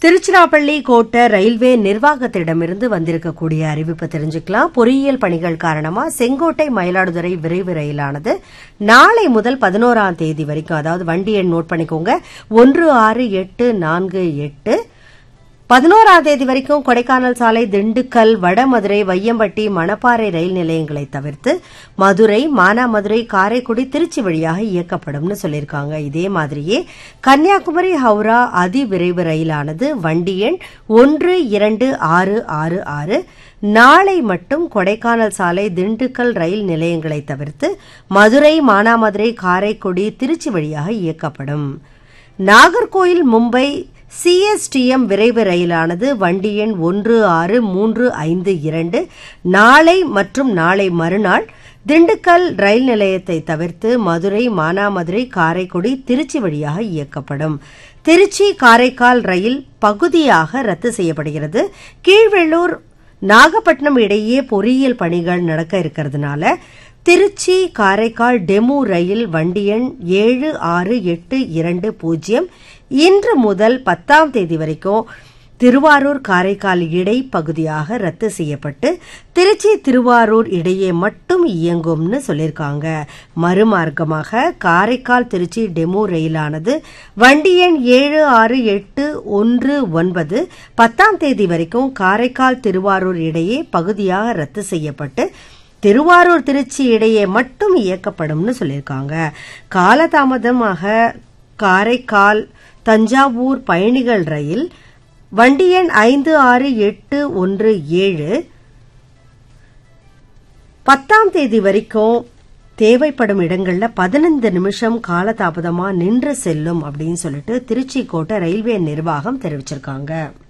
திருச்சிராப்பள்ளி கோட்ட ரயில்வே நிர்வாகத்திடமிருந்து வந்திருக்கக்கூடிய அறிவிப்பு தெரிஞ்சுக்கலாம் பொறியியல் பணிகள் காரணமா செங்கோட்டை மயிலாடுதுறை விரைவு ரயிலானது நாளை முதல் பதினோராம் தேதி வரைக்கும் அதாவது வண்டி எண் நோட் பண்ணிக்கோங்க ஒன்று ஆறு எட்டு நான்கு எட்டு பதினோராம் தேதி வரைக்கும் கொடைக்கானல் சாலை திண்டுக்கல் வடமதுரை வையம்பட்டி மணப்பாறை ரயில் நிலையங்களை தவிர்த்து மதுரை மானாமதுரை காரைக்குடி திருச்சி வழியாக இயக்கப்படும்னு சொல்லியிருக்காங்க இதே மாதிரியே கன்னியாகுமரி ஹவுரா அதிவிரைவு ரயிலானது வண்டி எண் ஒன்று இரண்டு ஆறு ஆறு ஆறு நாளை மட்டும் கொடைக்கானல் சாலை திண்டுக்கல் ரயில் நிலையங்களை தவிர்த்து மதுரை மானாமதுரை காரைக்குடி திருச்சி வழியாக இயக்கப்படும் நாகர்கோயில் மும்பை சிஎஸ்டிஎம் விரைவு ரயிலானது வண்டி எண் ஒன்று ஆறு மூன்று ஐந்து இரண்டு நாளை மற்றும் நாளை மறுநாள் திண்டுக்கல் ரயில் நிலையத்தை தவிர்த்து மதுரை மானாமதுரை காரைக்குடி திருச்சி வழியாக இயக்கப்படும் திருச்சி காரைக்கால் ரயில் பகுதியாக ரத்து செய்யப்படுகிறது கீழ்வெள்ளூர் நாகப்பட்டினம் இடையே பொறியியல் பணிகள் நடக்க இருக்கிறதுனால திருச்சி காரைக்கால் டெமு ரயில் வண்டி எண் ஏழு ஆறு எட்டு இரண்டு பூஜ்ஜியம் இன்று முதல் பத்தாம் தேதி வரைக்கும் திருவாரூர் காரைக்கால் இடை பகுதியாக ரத்து செய்யப்பட்டு திருச்சி திருவாரூர் இடையே மட்டும் இயங்கும்னு சொல்லியிருக்காங்க மறுமார்க்கமாக காரைக்கால் திருச்சி டெமோ ரயிலானது வண்டி எண் ஏழு ஆறு எட்டு ஒன்று ஒன்பது பத்தாம் தேதி வரைக்கும் காரைக்கால் திருவாரூர் இடையே பகுதியாக ரத்து செய்யப்பட்டு திருவாரூர் திருச்சி இடையே மட்டும் இயக்கப்படும்னு சொல்லியிருக்காங்க காலதாமதமாக காரைக்கால் தஞ்சாவூர் பயணிகள் ரயில் வண்டி எண் ஐந்து ஆறு எட்டு ஒன்று ஏழு பத்தாம் தேதி வரைக்கும் தேவைப்படும் இடங்கள்ல பதினைந்து நிமிஷம் காலதாமதமா நின்று செல்லும் அப்படின்னு சொல்லிட்டு திருச்சி கோட்டை ரயில்வே நிர்வாகம் தெரிவிச்சிருக்காங்க